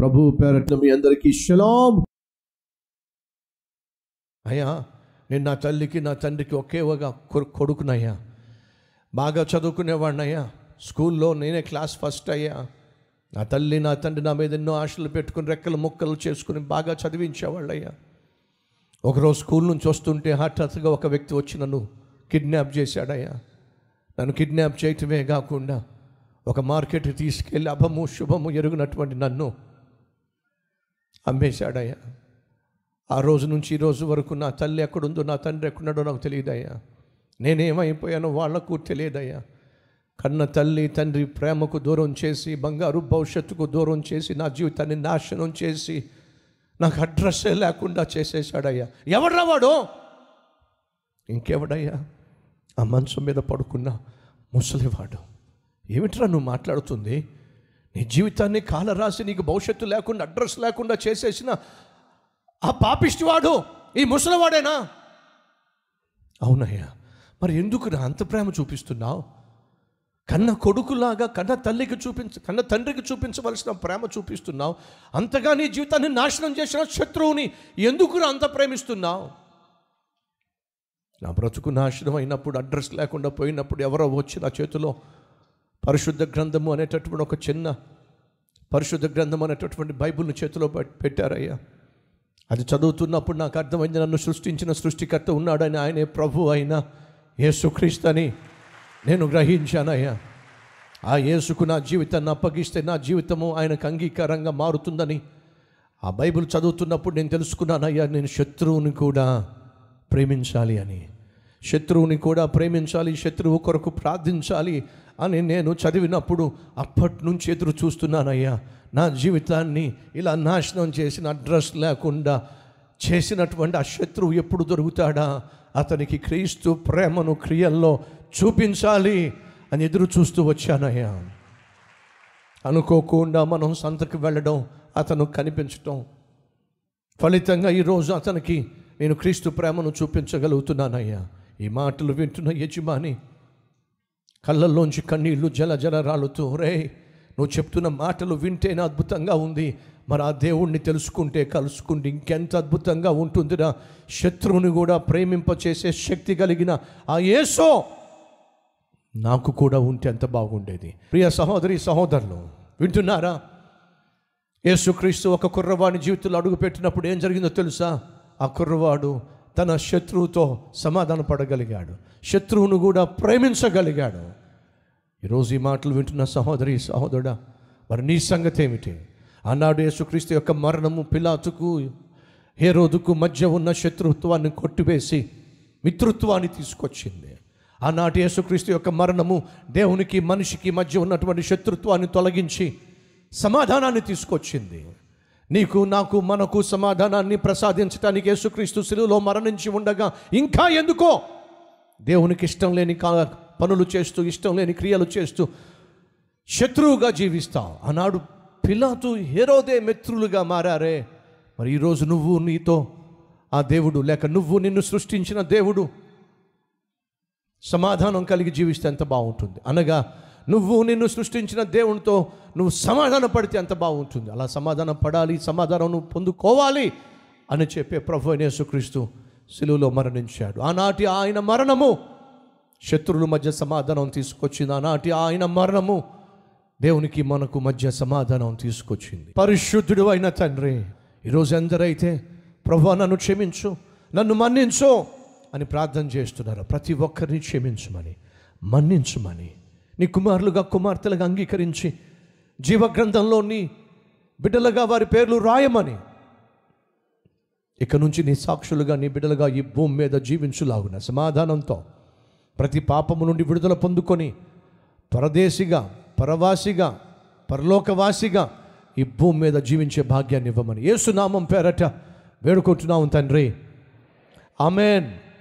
ప్రభు పేరట్ల మీ అందరికీ షలాం అయ్యా నేను నా తల్లికి నా తండ్రికి ఒకే ఒక కొ- కొడుకునయ్యా బాగా చదువుకునేవాడినయ్యా స్కూల్లో నేనే క్లాస్ ఫస్ట్ అయ్యా నా తల్లి నా తండ్రి నా మీద ఎన్నో ఆశలు పెట్టుకుని రెక్కలు ముక్కలు చేసుకుని బాగా చదివించేవాళ్ళయ్యా ఒకరోజు స్కూల్ నుంచి వస్తుంటే హఠాత్తుగా ఒక వ్యక్తి వచ్చి నన్ను కిడ్నాప్ చేశాడయ్యా నన్ను కిడ్నాప్ చేయటమే కాకుండా ఒక మార్కెట్కి తీసుకెళ్ళి అభము శుభము ఎరుగునటువంటి నన్ను అమ్మేశాడయ్యా ఆ రోజు నుంచి ఈ రోజు వరకు నా తల్లి ఎక్కడుందో నా తండ్రి ఎక్కడున్నాడో నాకు తెలియదయ్యా నేనేమైపోయానో వాళ్లకు తెలియదయ్యా కన్న తల్లి తండ్రి ప్రేమకు దూరం చేసి బంగారు భవిష్యత్తుకు దూరం చేసి నా జీవితాన్ని నాశనం చేసి నాకు అడ్రస్సే లేకుండా చేసేసాడయ్యా ఎవడ్రా వాడు ఇంకెవడయ్యా ఆ మంచం మీద పడుకున్న ముసలివాడు ఏమిట్రా నువ్వు మాట్లాడుతుంది నీ జీవితాన్ని కాలరాసి నీకు భవిష్యత్తు లేకుండా అడ్రస్ లేకుండా చేసేసిన ఆ పాపిష్టివాడు ఈ ముసలివాడేనా అవునయ్యా మరి ఎందుకు నా అంత ప్రేమ చూపిస్తున్నావు కన్న కొడుకులాగా కన్న తల్లికి చూపించ కన్న తండ్రికి చూపించవలసిన ప్రేమ చూపిస్తున్నావు అంతగా నీ జీవితాన్ని నాశనం చేసిన శత్రువుని ఎందుకు అంత ప్రేమిస్తున్నావు నా బ్రతుకు నాశనం అయినప్పుడు అడ్రస్ లేకుండా పోయినప్పుడు ఎవరో వచ్చి నా చేతిలో పరిశుద్ధ గ్రంథము అనేటటువంటి ఒక చిన్న పరిశుద్ధ గ్రంథం అనేటటువంటి బైబిల్ని చేతిలో పెట్- పెట్టారయ్యా అది చదువుతున్నప్పుడు నాకు అర్థమైంది నన్ను సృష్టించిన సృష్టికర్త ఉన్నాడని ఆయనే ప్రభు అయిన యేసుక్రీస్తు అని నేను గ్రహించానయ్యా ఆ యేసుకు నా జీవితాన్ని అప్పగిస్తే నా జీవితము ఆయనకు అంగీకారంగా మారుతుందని ఆ బైబిల్ చదువుతున్నప్పుడు నేను తెలుసుకున్నానయ్యా నేను శత్రువుని కూడా ప్రేమించాలి అని శత్రువుని కూడా ప్రేమించాలి శత్రువు కొరకు ప్రార్థించాలి అని నేను చదివినప్పుడు అప్పటి నుంచి ఎదురు చూస్తున్నానయ్యా నా జీవితాన్ని ఇలా నాశనం చేసిన అడ్రస్ లేకుండా చేసినటువంటి ఆ శత్రువు ఎప్పుడు దొరుకుతాడా అతనికి క్రీస్తు ప్రేమను క్రియల్లో చూపించాలి అని ఎదురు చూస్తూ వచ్చానయ్యా అనుకోకుండా మనం సంతకు వెళ్ళడం అతను కనిపించటం ఫలితంగా ఈరోజు అతనికి నేను క్రీస్తు ప్రేమను చూపించగలుగుతున్నానయ్యా ఈ మాటలు వింటున్న యజమాని కళ్ళల్లోంచి కన్నీళ్లు జల జల రాలుతూ రే నువ్వు చెప్తున్న మాటలు వింటేనే అద్భుతంగా ఉంది మరి ఆ దేవుణ్ణి తెలుసుకుంటే కలుసుకుంటే ఇంకెంత అద్భుతంగా ఉంటుందిరా శత్రువుని కూడా ప్రేమింపచేసే శక్తి కలిగిన ఆ యేసో నాకు కూడా ఉంటే ఎంత బాగుండేది ప్రియ సహోదరి సహోదరులు వింటున్నారా యేసుక్రీస్తు ఒక కుర్రవాడి జీవితంలో అడుగు పెట్టినప్పుడు ఏం జరిగిందో తెలుసా ఆ కుర్రవాడు తన శత్రువుతో సమాధాన పడగలిగాడు శత్రువును కూడా ప్రేమించగలిగాడు ఈరోజు ఈ మాటలు వింటున్న సహోదరి సహోదరుడా మరి నీ సంగతి ఏమిటి ఆనాడు యేసుక్రీస్తు యొక్క మరణము పిలాతుకు హేరోదుకు మధ్య ఉన్న శత్రుత్వాన్ని కొట్టివేసి మిత్రుత్వాన్ని తీసుకొచ్చింది ఆనాటి యేసుక్రీస్తు యొక్క మరణము దేవునికి మనిషికి మధ్య ఉన్నటువంటి శత్రుత్వాన్ని తొలగించి సమాధానాన్ని తీసుకొచ్చింది నీకు నాకు మనకు సమాధానాన్ని ప్రసాదించడానికి యేసుక్రీస్తు శిలువలో మరణించి ఉండగా ఇంకా ఎందుకో దేవునికి ఇష్టం లేని కా- పనులు చేస్తూ ఇష్టం లేని క్రియలు చేస్తూ శత్రువుగా జీవిస్తావు ఆనాడు పిలాతు హేరోదే మిత్రులుగా మారారే మరి ఈరోజు నువ్వు నీతో ఆ దేవుడు లేక నువ్వు నిన్ను సృష్టించిన దేవుడు సమాధానం కలిగి జీవిస్తే ఎంత బాగుంటుంది అనగా నువ్వు నిన్ను సృష్టించిన దేవునితో నువ్వు సమాధాన పడితే ఎంత బాగుంటుంది అలా సమాధానం పడాలి సమాధానం నువ్వు పొందుకోవాలి అని చెప్పే ప్రభు అయిన యేసుక్రీస్తు శిలువలో మరణించాడు ఆనాటి ఆయన మరణము శత్రువుల మధ్య సమాధానం తీసుకొచ్చింది ఆనాటి ఆయన మరణము దేవునికి మనకు మధ్య సమాధానం తీసుకొచ్చింది పరిశుద్ధుడు అయిన తండ్రి ఈరోజు ఎందరైతే ప్రభు నన్ను క్షమించు నన్ను మన్నించు అని ప్రార్థన చేస్తున్నారు ప్రతి ఒక్కరిని క్షమించమని మన్నించమని నీ కుమారులుగా కుమార్తెలుగా అంగీకరించి జీవగ్రంథంలో నీ బిడ్డలుగా వారి పేర్లు రాయమని ఇక నుంచి నీ సాక్షులుగా నీ బిడ్డలుగా ఈ భూమి మీద జీవించులాగున సమాధానంతో ప్రతి పాపము నుండి విడుదల పొందుకొని పరదేశిగా పరవాసిగా పరలోకవాసిగా ఈ భూమి మీద జీవించే భాగ్యాన్ని ఇవ్వమని యేసునామం పేరట వేడుకుంటున్నాం తండ్రి ఆమెన్